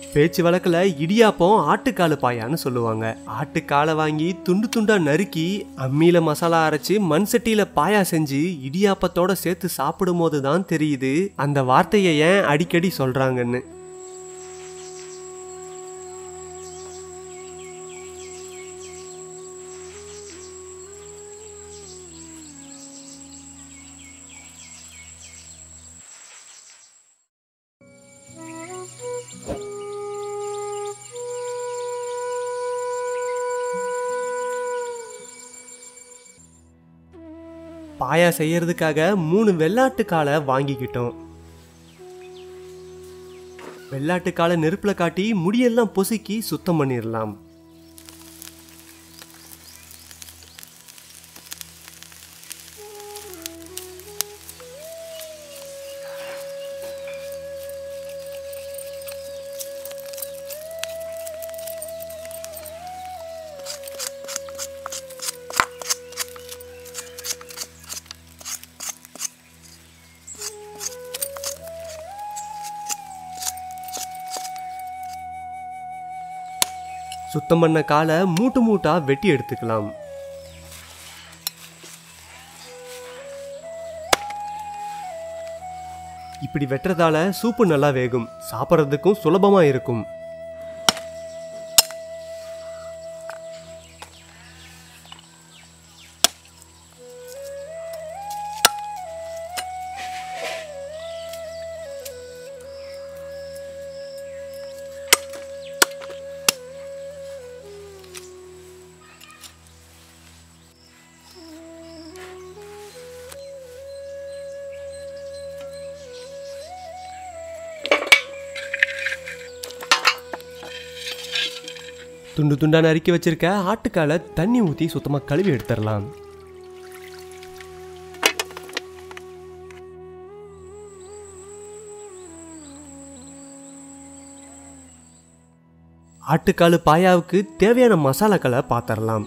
பேச்சு வழக்குல இடியாப்பம் ஆட்டுக்காலு பாயான்னு சொல்லுவாங்க ஆட்டுக்காலை வாங்கி துண்டு துண்டா நறுக்கி அம்மியில மசாலா அரைச்சு மண் சட்டியில பாயா செஞ்சு இடியாப்பத்தோட சேர்த்து சாப்பிடும் போது தான் தெரியுது அந்த வார்த்தையை ஏன் அடிக்கடி சொல்றாங்கன்னு பாயா செய்யறதுக்காக மூணு வெள்ளாட்டு காலை வாங்கிக்கிட்டோம் வெள்ளாட்டு காலை நெருப்புல காட்டி முடியெல்லாம் பொசுக்கி சுத்தம் பண்ணிடலாம் சுத்தம் பண்ண காலை மூட்டு மூட்டா வெட்டி எடுத்துக்கலாம் இப்படி வெட்டுறதால சூப்பு நல்லா வேகும் சாப்பிட்றதுக்கும் சுலபமா இருக்கும் துண்டு துண்டா நறுக்கி வச்சிருக்க ஆட்டுக்காலை தண்ணி ஊற்றி சுத்தமாக கழுவி எடுத்துடலாம் ஆட்டுக்காலு பாயாவுக்கு தேவையான மசாலாக்களை பார்த்துடலாம்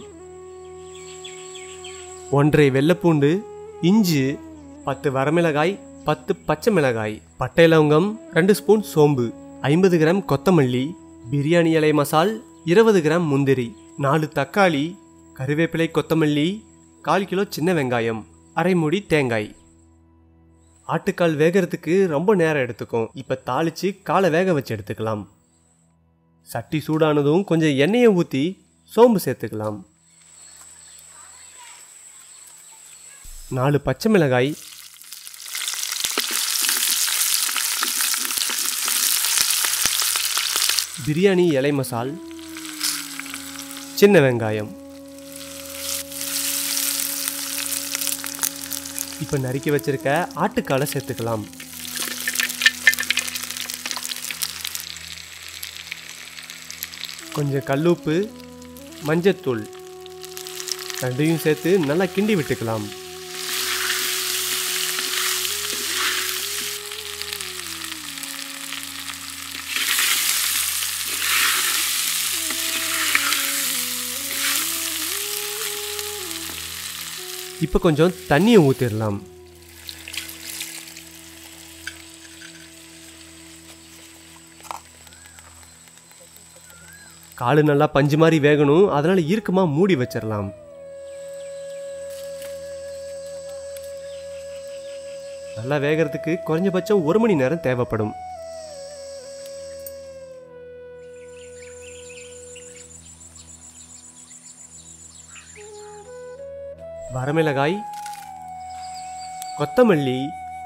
ஒன்றரை வெள்ளைப்பூண்டு இஞ்சி பத்து வரமிளகாய் பத்து பச்சை மிளகாய் பட்டை லவங்கம் ரெண்டு ஸ்பூன் சோம்பு ஐம்பது கிராம் கொத்தமல்லி பிரியாணி இலை மசால் இருபது கிராம் முந்திரி நாலு தக்காளி கருவேப்பிலை கொத்தமல்லி கால் கிலோ சின்ன வெங்காயம் அரை மூடி தேங்காய் ஆட்டுக்கால் வேகறதுக்கு ரொம்ப நேரம் எடுத்துக்கும் இப்போ தாளிச்சு காலை வேக வச்சு எடுத்துக்கலாம் சட்டி சூடானதும் கொஞ்சம் எண்ணெயை ஊற்றி சோம்பு சேர்த்துக்கலாம் நாலு பச்சை மிளகாய் பிரியாணி இலை மசால் சின்ன வெங்காயம் இப்போ நறுக்கி வச்சிருக்க ஆட்டுக்காலை சேர்த்துக்கலாம் கொஞ்சம் கல்லுப்பு மஞ்சத்தூள் ரெண்டையும் சேர்த்து நல்லா கிண்டி விட்டுக்கலாம் இப்போ கொஞ்சம் தண்ணியை ஊற்றிடலாம் காலு நல்லா பஞ்சு மாதிரி வேகணும் அதனால இறுக்கமா மூடி வச்சிடலாம் நல்லா வேகறதுக்கு குறைஞ்சபட்சம் ஒரு மணி நேரம் தேவைப்படும் வரமிளகாய் கொத்தமல்லி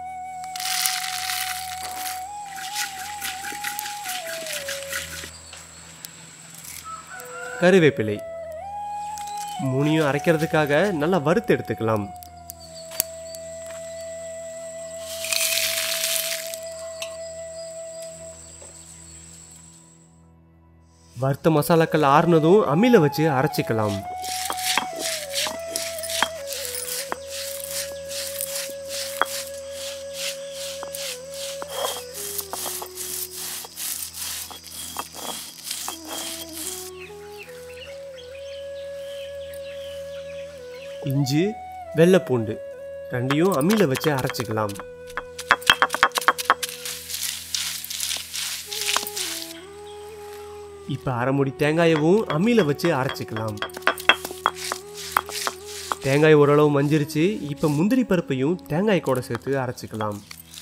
கருவேப்பிலை மூணையும் அரைக்கிறதுக்காக நல்லா வறுத்து எடுத்துக்கலாம் வறுத்த மசாலாக்கள் ஆறுனதும் அம்மியில வச்சு அரைச்சிக்கலாம் இஞ்சி வெள்ளைப்பூண்டு ரெண்டையும் அம்மியில் வச்சு அரைச்சிக்கலாம் இப்போ அரை முடி தேங்காயவும் அம்மியில் வச்சு அரைச்சிக்கலாம் தேங்காய் ஓரளவு மஞ்சிருச்சு இப்போ முந்திரி பருப்பையும் தேங்காய் கூட சேர்த்து அரைச்சிக்கலாம்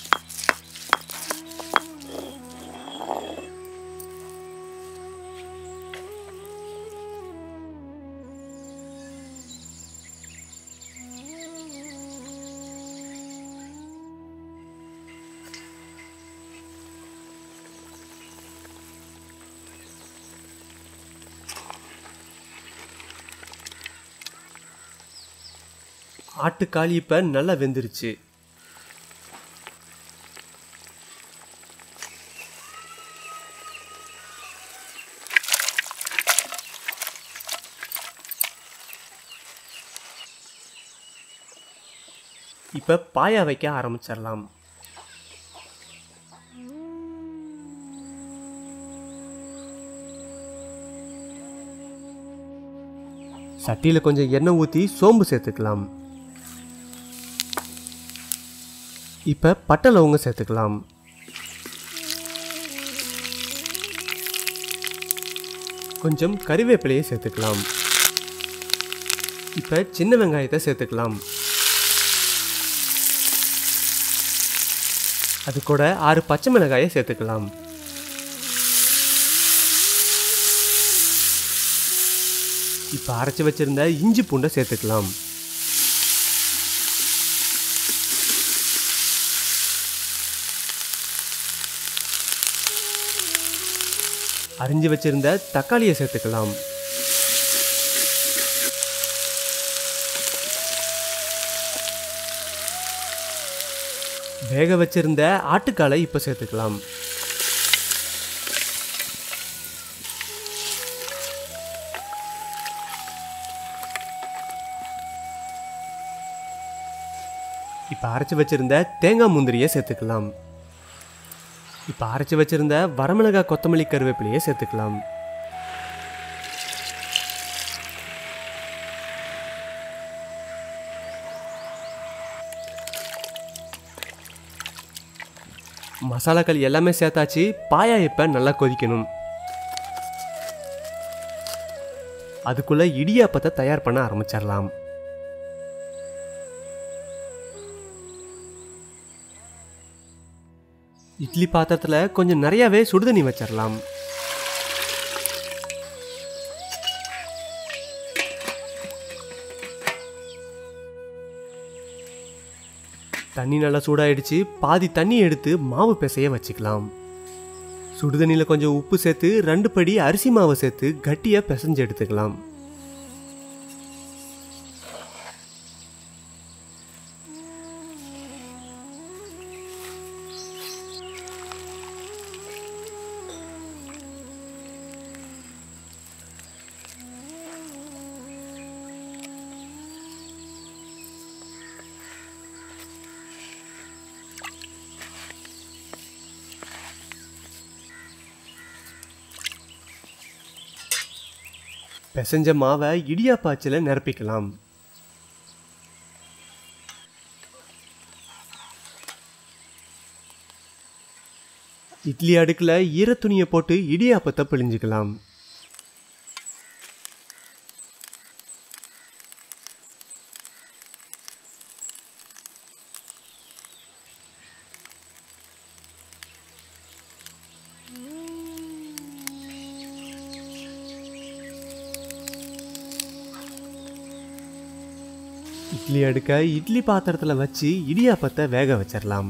ஆட்டுக்கால் இப்போ நல்லா வெந்துருச்சு இப்போ பாயா வைக்க ஆரம்பிச்சிடலாம் சட்டியில் கொஞ்சம் எண்ணெய் ஊற்றி சோம்பு சேர்த்துக்கலாம் இப்போ பட்டை லவங்க சேர்த்துக்கலாம் கொஞ்சம் கறிவேப்பிலையை சேர்த்துக்கலாம் இப்போ சின்ன வெங்காயத்தை சேர்த்துக்கலாம் அது கூட ஆறு பச்சை மிளகாயை சேர்த்துக்கலாம் இப்போ அரைச்சி வச்சிருந்த இஞ்சி பூண்டை சேர்த்துக்கலாம் அரிஞ்சு வச்சிருந்த தக்காளியை சேர்த்துக்கலாம் வேக வச்சிருந்த ஆட்டுக்காலை இப்போ சேர்த்துக்கலாம் இப்போ அரைச்சி வச்சிருந்த தேங்காய் முந்திரியை சேர்த்துக்கலாம் இப்போ அரைச்சி வச்சிருந்த வரமிளகாய் கொத்தமல்லி கருவேப்பிலையை சேர்த்துக்கலாம் மசாலாக்கள் எல்லாமே சேர்த்தாச்சு பாயா இப்போ நல்லா கொதிக்கணும் அதுக்குள்ள இடியாப்பத்தை தயார் பண்ண ஆரம்பிச்சிடலாம் இட்லி பாத்திரத்தில் கொஞ்சம் நிறையாவே சுடுதண்ணி வச்சிடலாம் தண்ணி நல்லா சூடாயிடுச்சு பாதி தண்ணி எடுத்து மாவு பிசைய வச்சுக்கலாம் சுடுதண்ணியில் கொஞ்சம் உப்பு சேர்த்து ரெண்டு படி அரிசி மாவை சேர்த்து கட்டியாக பிசைஞ்சு எடுத்துக்கலாம் பிசைஞ்ச மாவை இடியாப்பாச்சில் நிரப்பிக்கலாம் இட்லி அடுக்கில் ஈரத்துணியை போட்டு இடியாப்பத்தை பிழிஞ்சுக்கலாம் இட்லி அடுக்க இட்லி பாத்திரத்தில் வச்சு இடியாப்பத்தை வேக வச்சிடலாம்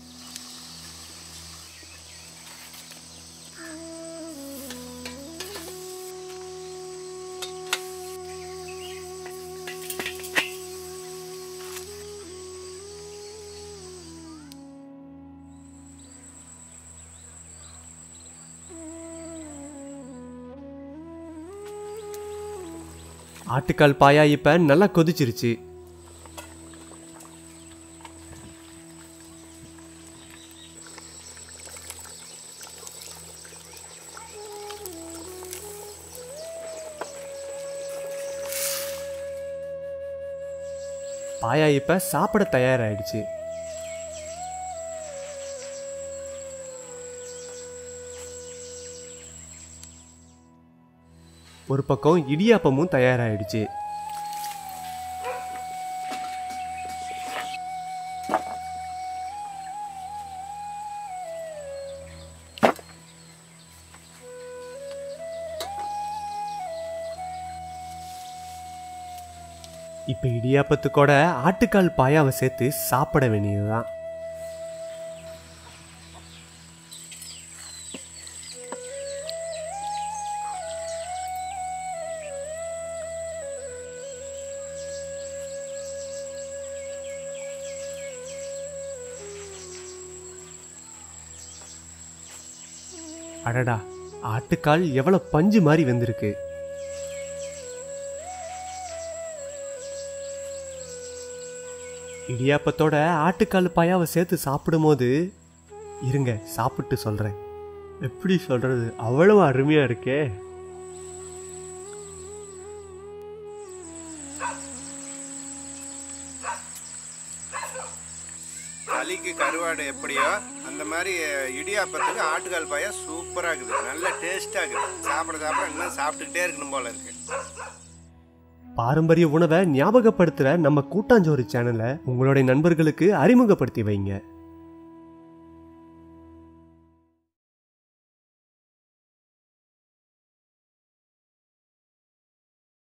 ஆட்டுக்கால் பாயா இப்போ நல்லா கொதிச்சிருச்சு பாயா இப்போ சாப்பிட தயாராகிடுச்சு ஒரு பக்கம் இடியாப்பமும் தயாராயிடுச்சு இப்போ இடியாப்பத்துக்கூட ஆட்டுக்கால் பாயாவை சேர்த்து சாப்பிட வேண்டியதுதான் அடடா ஆட்டுக்கால் எவ்வளவு பஞ்சு மாதிரி வெந்திருக்கு இடியாப்பத்தோட ஆட்டுக்கால் பாயாவை சேர்த்து சாப்பிடும்போது இருங்க சாப்பிட்டு சொல்றேன் எப்படி சொல்றது அவ்வளவு அருமையா இருக்கே களிக்கு கருவாடு எப்படியோ அந்த மாதிரி இடியாப்பத்துக்கு ஆட்டுக்கால் பாயா சூப்பராக இருக்குது நல்ல டேஸ்ட்டாக இருக்குது சாப்பிட சாப்பிட இன்னும் சாப்பிட்டுக்கிட்டே இருக்கணும் போல இருக்கு பாரம்பரிய உணவை ஞாபகப்படுத்துற நம்ம கூட்டாஞ்சோறு சேனலை உங்களுடைய நண்பர்களுக்கு அறிமுகப்படுத்தி வைங்க